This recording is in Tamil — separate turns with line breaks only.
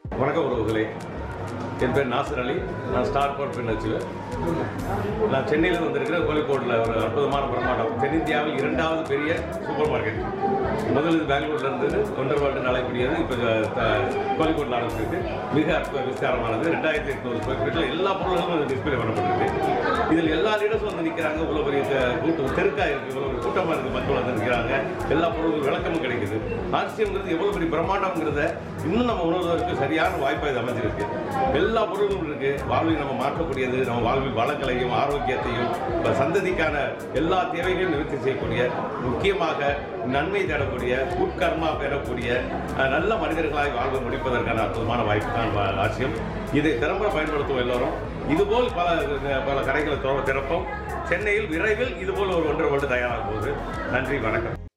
வணக்கம் உறவுகளே என் பேர் நாசர் அலி நான் ஸ்டார் கோட் பெண் வச்சுவேன் நான் சென்னையில் வந்திருக்கிற கோழிக்கோட்டில் ஒரு அற்புதமான பிரம்மாண்டம் தென்னிந்தியாவில் இரண்டாவது பெரிய சூப்பர் மார்க்கெட் முதல் இது பெங்களூர்ல இருந்தது ஒன்றரை வருடம் அழைக்கூடியது இப்போ கோழிக்கோட்டில் ஆரம்பிச்சிருக்கு மிக அற்புத விஸ்தாரமானது ரெண்டாயிரத்தி எட்நூறு ஸ்கொயர் ஃபீட்டில் எல்லா பொருள்களும் டிஸ்பிளே பண்ணப்பட்டிருக்கு இதில் எல்லா லீடர்ஸும் வந்து நிற்கிறாங்க இவ்வளோ பெரிய த- கூட்டம் தெருக்கா இருக்குது இவ்வளோ பெரிய கூட்டமாக இருக்குது மக்கள் வந்து நிற்கிறாங்க எல்லா பொருளுக்கும் விளக்கமும் கிடைக்குது ஆர்சிஎம்ங்கிறது எவ்வளோ பெரிய பிரம்மாண்டம்ங்கிறத இன்னும் நம்ம உணர்வதற்கு சரியான வாய்ப்பாக இது அமைஞ்சிருக்கு எல்லா பொருளும் இருக்கு வாழ்வில் நம்ம மாற்றக்கூடியது நம்ம வாழ்வில் வளங்களையும் ஆரோக்கியத்தையும் இப்ப சந்ததிக்கான எல்லா தேவைகளையும் நிவர்த்தி செய்யக்கூடிய முக்கியமாக நன்மை தேடக்கூடிய உட்கர்மா பெறக்கூடிய அஹ், நல்ல மனிதர்களாய் வாழ்வு முடிப்பதற்கான அற்புதமான வாய்ப்பு தான் ஆசியம் இதை திறம்பட பயன்படுத்துவோம் எல்லோரும் இதுபோல் பல பல கடைகளை திற- திறப்போம் சென்னையில் விரைவில் இதுபோல் ஒரு ஒன்றரை வருடம் தயாராக போகுது நன்றி வணக்கம்